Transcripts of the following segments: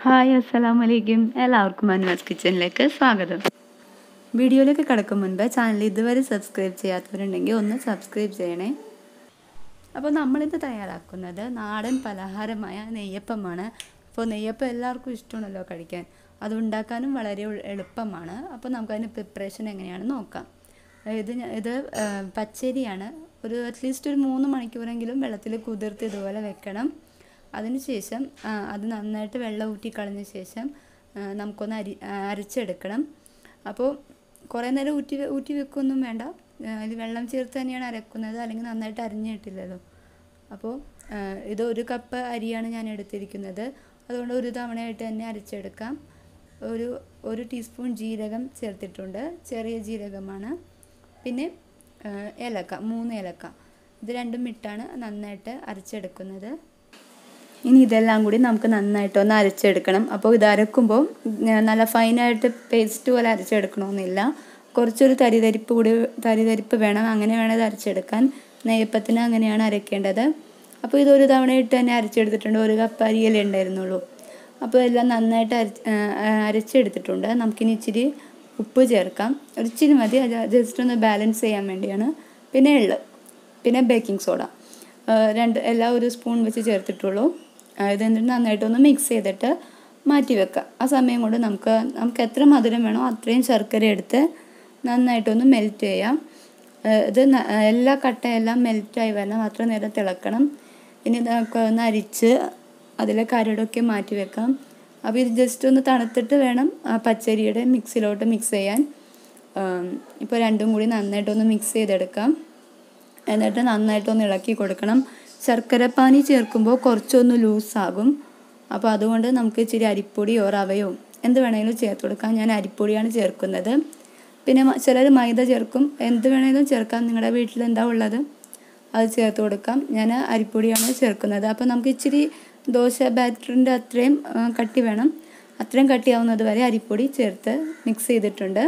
hi അസ്സലാം വലൈക്കും എല്ലാവർക്കും അൻവാസ് കിച്ചണിലേക്ക് സ്വാഗതം വീഡിയോയിലേക്ക് കിടക്കും മുൻപ് ചാനൽ ഇതുവരെ സബ്സ്ക്രൈബ് ചെയ്യാത്തവരുണ്ടെങ്കിൽ ഒന്ന് സബ്സ്ക്രൈബ് ചെയ്യണേ അപ്പോൾ നമ്മളിത് തയ്യാറാക്കുന്നത് നാടൻ പലഹാരമായ നെയ്യപ്പമാണ് അപ്പോൾ നെയ്യപ്പം എല്ലാവർക്കും ഇഷ്ടമാണല്ലോ കഴിക്കാൻ അത് ഉണ്ടാക്കാനും വളരെ എളു- എളുപ്പമാണ് അപ്പോൾ നമുക്കതിന് പ്രിപ്പറേഷൻ എങ്ങനെയാണെന്ന് നോക്കാം ഇത് ഞ- ഇത് ആ, പച്ചരിയാണ് ഒരു അറ്റ്ലീസ്റ്റ് ഒരു മൂന്ന് മണിക്കൂറെങ്കിലും വെള്ളത്തിൽ കുതിർത്ത് ഇതുപോലെ വെക്കണം അതിനുശേഷം ആ, അത് നന്നായിട്ട് വെള്ളം ഊറ്റി കളഞ്ഞ ശേഷം ആ, നമുക്കൊന്ന് അരി ആ, അരച്ചെടുക്കണം അപ്പോൾ കുറേ നേരം ഊറ്റി വെ- ഊറ്റി വെക്കൊന്നും വേണ്ട അതിൽ വെള്ളം ചേർത്ത് തന്നെയാണ് അരക്കുന്നത് അല്ലെങ്കിൽ നന്നായിട്ട് അരിഞ്ഞ് കിട്ടില്ലല്ലോ അപ്പോൾ ആ, ഇത് ഒരു കപ്പ് അരിയാണ് ഞാൻ എടുത്തിരിക്കുന്നത് അതുകൊണ്ട് ഒരു തവണയായിട്ട് തന്നെ അരച്ചെടുക്കാം ഒരു ഒരു ടീസ്പൂൺ ജീരകം ചേർത്തിട്ടുണ്ട് ചെറിയ ജീരകമാണ് പിന്നെ ആ, ഏലക്ക മൂന്ന് ഏലക്ക ഇത് രണ്ടും ഇട്ടാണ് നന്നായിട്ട് അരച്ചെടുക്കുന്നത് ഇനി ഇതെല്ലാം കൂടി നമുക്ക് നന്നായിട്ട് ഒന്ന് അരച്ചെടുക്കണം അപ്പോൾ ഇത് അരക്കുമ്പോൾ നല്ല ഫൈനായിട്ട് പേസ്റ്റ് പോലെ അരച്ചെടുക്കണമെന്നില്ല കുറച്ചൊരു തരിതരിപ്പ് കൂടി തരിതരിപ്പ് വേണം അങ്ങനെ വേണം ഇത് അരച്ചെടുക്കാൻ നെയ്യപ്പത്തിന് അങ്ങനെയാണ് അരക്കേണ്ടത് അപ്പോൾ ഇതൊരു തവണയിട്ട് തന്നെ അരച്ചെടുത്തിട്ടുണ്ട് ഒരു കപ്പ് അരിയല്ലേ ഉണ്ടായിരുന്നുള്ളൂ അപ്പോൾ എല്ലാം നന്നായിട്ട് അരച്ച് ആ, ആ, അരച്ചെടുത്തിട്ടുണ്ട് നമുക്കിനി ഇച്ചിരി ഉപ്പ് ചേർക്കാം ഒരു ഇച്ചിരി മതി അത് ജസ്റ്റ് ഒന്ന് ബാലൻസ് ചെയ്യാൻ വേണ്ടിയാണ് പിന്നെ എള്ള് പിന്നെ ബേക്കിംഗ് സോഡ ആ, രണ്ട് എല്ലാം ഒരു സ്പൂൺ വെച്ച് ചേർത്തിട്ടുള്ളൂ ആ, ഇത് എന്നിട്ട് നന്നായിട്ടൊന്ന് മിക്സ് ചെയ്തിട്ട് മാറ്റി വെക്കാം ആ സമയം കൊണ്ട് നമുക്ക് നമുക്ക് എത്ര മധുരം വേണോ അത്രയും ശർക്കര എടുത്ത് നന്നായിട്ടൊന്ന് മെൽറ്റ് ചെയ്യാം ആ, ഇത് ന- എല്ലാ കട്ടയെല്ലാം മെൽറ്റായി വരണം അത്ര നേരം തിളക്കണം ഇനി നമുക്ക് ഒന്ന് അരിച്ച് അതിലെ കരടൊക്കെ മാറ്റി വെക്കാം അപ്പോൾ ഇത് ജസ്റ്റ് ഒന്ന് തണുത്തിട്ട് വേണം ആ പച്ചരിയുടെ മിക്സിലോട്ട് മിക്സ് ചെയ്യാൻ ഇപ്പോൾ രണ്ടും കൂടി നന്നായിട്ടൊന്ന് മിക്സ് ചെയ്തെടുക്കാം എന്നിട്ട് നന്നായിട്ടൊന്ന് ഇളക്കി കൊടുക്കണം ശർക്കരപ്പാനി ചേർക്കുമ്പോൾ കുറച്ചൊന്ന് ലൂസാകും അപ്പോൾ അതുകൊണ്ട് നമുക്ക് ഇച്ചിരി അരിപ്പൊടിയോ റവയോ എന്ത് വേണമെങ്കിലും ചേർത്ത് കൊടുക്കാം ഞാൻ അരിപ്പൊടിയാണ് ചേർക്കുന്നത് പിന്നെ ചിലർ മൈദ ചേർക്കും എന്ത് വേണമെങ്കിലും ചേർക്കാം നിങ്ങളുടെ വീട്ടിൽ എന്താ ഉള്ളത് അത് ചേർത്ത് കൊടുക്കാം ഞാൻ അരിപ്പൊടിയാണ് ചേർക്കുന്നത് അപ്പോൾ നമുക്ക് ഇച്ചിരി ദോശ ബാറ്ററിൻ്റെ അത്രയും ആ, കട്ടി വേണം അത്രയും കട്ടിയാവുന്നത് വരെ അരിപ്പൊടി ചേർത്ത് മിക്സ് ചെയ്തിട്ടുണ്ട്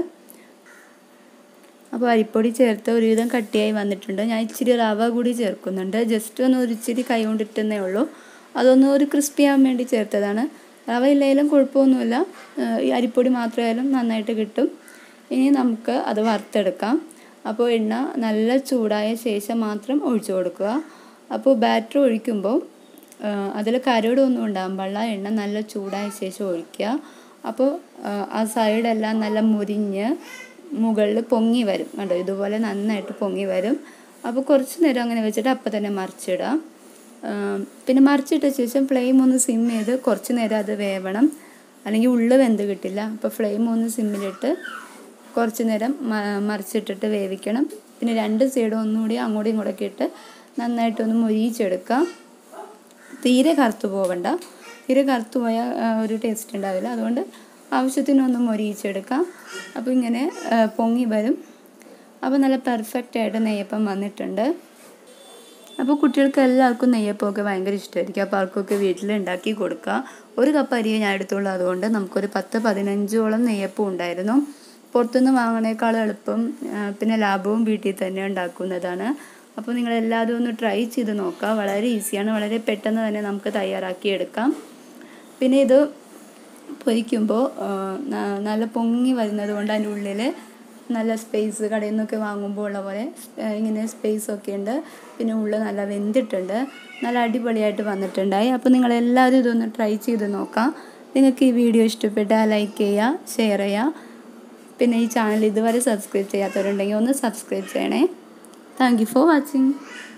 അപ്പോൾ അരിപ്പൊടി ചേർത്ത് ഒരുവിധം കട്ടിയായി വന്നിട്ടുണ്ട് ഞാൻ ഇച്ചിരി റവ കൂടി ചേർക്കുന്നുണ്ട് ജസ്റ്റ് ഒന്ന് ഒരു ഇച്ചിരി കൈ കൊണ്ടിട്ടെന്നേ ഉള്ളൂ അതൊന്ന് ഒരു ക്രിസ്പി ആവാൻ വേണ്ടി ചേർത്തതാണ് റവ ഇല്ലെങ്കിലും കുഴപ്പമൊന്നുമില്ല ഏഹ് ഈ അരിപ്പൊടി മാത്രമായാലും നന്നായിട്ട് കിട്ടും ഇനി നമുക്ക് അത് വറുത്തെടുക്കാം അപ്പോൾ എണ്ണ നല്ല ചൂടായ ശേഷം മാത്രം ഒഴിച്ചു കൊടുക്കുക അപ്പോൾ ബാറ്റർ ഒഴിക്കുമ്പോൾ അതിൽ കരടൊന്നും ഉണ്ടാകാൻ പാടില്ല എണ്ണ നല്ല ചൂടായ ശേഷം ഒഴിക്കുക അപ്പോൾ ആ, ആ സൈഡെല്ലാം നല്ല മുരിഞ്ഞ് മുകളിൽ പൊങ്ങി വരും കണ്ടോ ഇതുപോലെ നന്നായിട്ട് പൊങ്ങി വരും അപ്പോൾ കുറച്ച് നേരം അങ്ങനെ വെച്ചിട്ട് അപ്പം തന്നെ മറിച്ചിടാം ആ, പിന്നെ മറിച്ചിട്ട ശേഷം ഫ്ലെയിം ഒന്ന് സിം ചെയ്ത് കുറച്ച് നേരം അത് വേവണം അല്ലെങ്കിൽ ഉള്ളു വെന്ത് കിട്ടില്ല അപ്പോൾ ഫ്ലെയിം ഒന്ന് സിമ്മിലിട്ട് കുറച്ച് നേരം മ- മറിച്ചിട്ടിട്ട് വേവിക്കണം പിന്നെ രണ്ട് സൈഡും ഒന്നുകൂടി അങ്ങോട്ടും ഇങ്ങോട്ടൊക്കെ ഇട്ട് നന്നായിട്ടൊന്ന് മൊരിയിച്ചെടുക്കാം തീരെ കറുത്തു പോവണ്ട തീരെ കറുത്തു പോയാൽ ആ, ഒരു ടേസ്റ്റ് ഉണ്ടാവില്ല അതുകൊണ്ട് ആവശ്യത്തിനൊന്ന് മൊരിയിച്ചെടുക്കാം അപ്പോൾ ഇങ്ങനെ ആ, പൊങ്ങി വരും അപ്പോൾ നല്ല പെർഫെക്റ്റ് ആയിട്ട് നെയ്യപ്പം വന്നിട്ടുണ്ട് അപ്പോൾ കുട്ടികൾക്ക് എല്ലാവർക്കും നെയ്യപ്പമൊക്കെ ഭയങ്കര ഇഷ്ടമായിരിക്കും അപ്പോൾ അവർക്കൊക്കെ വീട്ടിൽ ഉണ്ടാക്കി കൊടുക്കുക ഒരു കപ്പ് അരിയെ ഞാൻ എടുത്തുള്ളൂ അതുകൊണ്ട് നമുക്കൊരു പത്ത് പതിനഞ്ചോളം നെയ്യപ്പം ഉണ്ടായിരുന്നു പുറത്തുനിന്ന് വാങ്ങണേക്കാളും എളുപ്പം ആ, പിന്നെ ലാഭവും വീട്ടിൽ തന്നെ ഉണ്ടാക്കുന്നതാണ് അപ്പോൾ നിങ്ങൾ എല്ലാവരും ഒന്ന് ട്രൈ ചെയ്ത് നോക്കുക വളരെ ഈസിയാണ് വളരെ പെട്ടെന്ന് തന്നെ നമുക്ക് തയ്യാറാക്കി എടുക്കാം പിന്നെ ഇത് പൊരിക്കുമ്പോൾ ആ, ന- നല്ല പൊങ്ങി വരുന്നത് കൊണ്ട് അതിൻ്റെ ഉള്ളിൽ നല്ല സ്പേസ് കടയിൽ നിന്നൊക്കെ വാങ്ങുമ്പോൾ ഉള്ള പോലെ ആ, ഇങ്ങനെ സ്പേസ് ഒക്കെ ഉണ്ട് പിന്നെ ഉള്ളിൽ നല്ല വെന്തിട്ടുണ്ട് നല്ല അടിപൊളിയായിട്ട് വന്നിട്ടുണ്ടായി അപ്പോൾ നിങ്ങൾ എല്ലാവരും ഇതൊന്ന് ട്രൈ ചെയ്ത് നോക്കാം നിങ്ങൾക്ക് ഈ വീഡിയോ ഇഷ്ടപ്പെട്ടാൽ ലൈക്ക് ചെയ്യുക ഷെയർ ചെയ്യുക പിന്നെ ഈ ചാനൽ ഇതുവരെ സബ്സ്ക്രൈബ് ചെയ്യാത്തവരുണ്ടെങ്കിൽ ഒന്ന് സബ്സ്ക്രൈബ് ചെയ്യണേ താങ്ക് യു ഫോർ വാച്ചിങ്